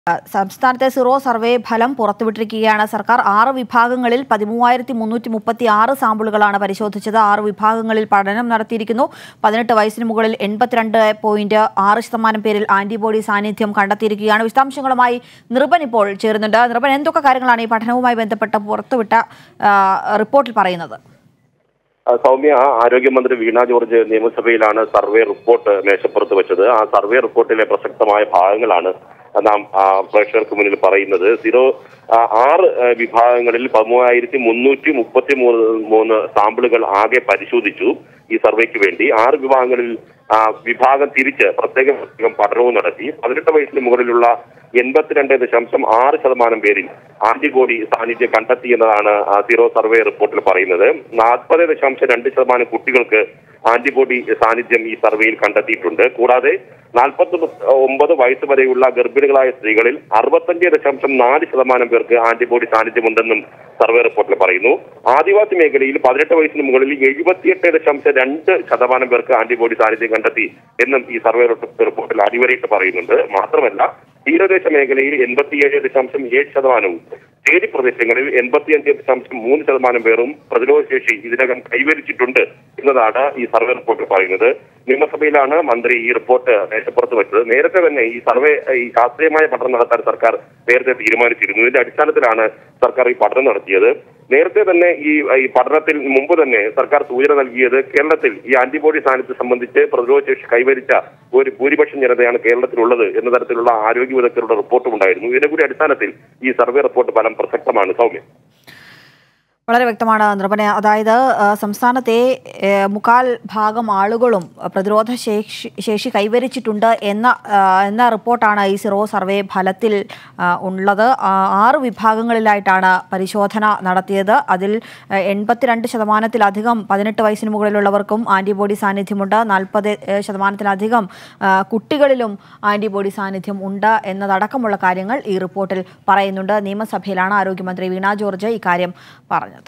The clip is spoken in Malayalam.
സംസ്ഥാനത്തെ സിറോ സർവേ ഫലം പുറത്തുവിട്ടിരിക്കുകയാണ് സർക്കാർ ആറ് വിഭാഗങ്ങളിൽ പതിമൂവായിരത്തി മുന്നൂറ്റി മുപ്പത്തി ആറ് സാമ്പിളുകളാണ് പരിശോധിച്ചത് ആറ് വിഭാഗങ്ങളിൽ പഠനം നടത്തിയിരിക്കുന്നു പതിനെട്ട് വയസ്സിന് മുകളിൽ എൺപത്തിരണ്ട് പോയിന്റ് ആറ് ശതമാനം പേരിൽ ആന്റിബോഡി സാന്നിധ്യം കണ്ടെത്തിയിരിക്കുകയാണ് വിശദാംശങ്ങളുമായി നിർഭൻ ഇപ്പോൾ ചേരുന്നുണ്ട് നിർഭൻ എന്തൊക്കെ കാര്യങ്ങളാണ് ഈ പഠനവുമായി ബന്ധപ്പെട്ട് പുറത്തുവിട്ട ആ, റിപ്പോർട്ടിൽ പറയുന്നത് ആ, സൗമ്യ ആരോഗ്യമന്ത്രി വീണ ജോർജ് നിയമസഭയിലാണ് സർവേ റിപ്പോർട്ട് മേശപ്പുറത്ത് വെച്ചത് ആ സർവേ റിപ്പോർട്ടിലെ പ്രസക്തമായ ഭാഗങ്ങളാണ് നാം ആ, പ്രേക്ഷകർക്ക് മുന്നിൽ പറയുന്നത് സീറോ ആ, ആറ് ആ, വിഭാഗങ്ങളിൽ പതിമൂവായിരത്തി മുന്നൂറ്റി മുപ്പത്തി മൂന്ന് മൂന്ന് സാമ്പിളുകൾ ആകെ പരിശോധിച്ചു ഈ സർവേക്ക് വേണ്ടി ആറ് വിഭാഗങ്ങളിൽ ആ, വിഭാഗം തിരിച്ച് പ്രത്യേകം പ്രത്യേകം പഠനവും നടത്തി പതിനെട്ട് വയസ്സിന് മുകളിലുള്ള എൺപത്തിരണ്ട് ദശാംശം ആറ് ശതമാനം പേരിൽ ആന്റിബോഡി സാന്നിധ്യം കണ്ടെത്തി എന്നതാണ് ആ, സീറോ സർവേ റിപ്പോർട്ടിൽ പറയുന്നത് നാൽപ്പത് ദശാംശം രണ്ട് ശതമാനം കുട്ടികൾക്ക് ആന്റിബോഡി സാന്നിധ്യം ഈ സർവേയിൽ കണ്ടെത്തിയിട്ടുണ്ട് കൂടാതെ നാൽപ്പത്തി ഒമ്പത് വയസ്സ് വരെയുള്ള ഗർഭിണികളായ സ്ത്രീകളിൽ അറുപത്തഞ്ച് ദശാംശം നാല് ശതമാനം പേർക്ക് ആന്റിബോഡി സാന്നിധ്യമുണ്ടെന്നും സർവേ റിപ്പോർട്ടിൽ പറയുന്നു ആദിവാസി മേഖലയിൽ പതിനെട്ട് വയസ്സിന് മുകളിൽ എഴുപത്തിയെട്ട് ദശാംശം രണ്ട് ശതമാനം പേർക്ക് ആന്റിബോഡി സാന്നിധ്യം കണ്ടെത്തി എന്നും ഈ സർവേ റിപ്പോർട്ടിൽ അടിവരയിട്ട് പറയുന്നുണ്ട് മാത്രമല്ല തീരദേശ മേഖലയിൽ എൺപത്തിയേഴ് ദശാംശം ഏഴ് ശതമാനവും ചേരി പ്രദേശങ്ങളിൽ എൺപത്തിയഞ്ച് ദശാംശം മൂന്ന് ശതമാനം പേരും പ്രതിരോധ ശേഷി ഇതിനകം കൈവരിച്ചിട്ടുണ്ട് എന്നതാണ് ഈ സർവേ റിപ്പോർട്ടിൽ പറയുന്നത് നിയമസഭയിലാണ് മന്ത്രി ഈ റിപ്പോർട്ട് മേശപ്പുറത്ത് വെച്ചത് നേരത്തെ തന്നെ ഈ സർവേ ഈ ശാസ്ത്രീയമായ പഠനം നടത്താൻ സർക്കാർ നേരത്തെ തീരുമാനിച്ചിരുന്നു ഇതിന്റെ അടിസ്ഥാനത്തിലാണ് സർക്കാർ ഈ പഠനം നടത്തിയത് നേരത്തെ തന്നെ ഈ ഈ പഠനത്തിൽ മുമ്പ് തന്നെ സർക്കാർ സൂചന നൽകിയത് കേരളത്തിൽ ഈ ആന്റിബോഡി സാന്നിധ്യം സംബന്ധിച്ച് പ്രതിരോധ ശേഷി കൈവരിച്ച ഒരു ഭൂരിപക്ഷം ജനതയാണ് കേരളത്തിലുള്ളത് എന്ന തരത്തിലുള്ള ആരോഗ്യ വിദഗ്ധരുടെ റിപ്പോർട്ടും ഉണ്ടായിരുന്നു ഇതിന്റെ കൂടി അടിസ്ഥാനത്തിൽ ഈ സർവേ റിപ്പോർട്ട് ഫലം പ്രസക്തമാണ് സൗമ്യ വളരെ വ്യക്തമാണ് നിർഭന അതായത് ആ, സംസ്ഥാനത്തെ ഏ, മുക്കാൽ ഭാഗം ആളുകളും പ്രതിരോധ ശേഷി ശേഷി കൈവരിച്ചിട്ടുണ്ട് എന്ന ആ, എന്ന റിപ്പോർട്ടാണ് ഈ സിറോ സർവേ ഫലത്തിൽ ആ, ഉള്ളത് ആ, ആറ് വിഭാഗങ്ങളിലായിട്ടാണ് പരിശോധന നടത്തിയത് അതിൽ ആ, എൺപത്തിരണ്ട് ശതമാനത്തിലധികം പതിനെട്ട് വയസ്സിന് മുകളിലുള്ളവർക്കും ആന്റിബോഡി സാന്നിധ്യമുണ്ട് നാൽപ്പത് ശതമാനത്തിലധികം ആ, കുട്ടികളിലും ആന്റിബോഡി സാന്നിധ്യം ഉണ്ട് എന്നതടക്കമുള്ള കാര്യങ്ങൾ ഈ റിപ്പോർട്ടിൽ പറയുന്നുണ്ട് നിയമസഭയിലാണ് ആരോഗ്യമന്ത്രി വീണ ജോർജ് ഇക്കാര്യം പറഞ്ഞത്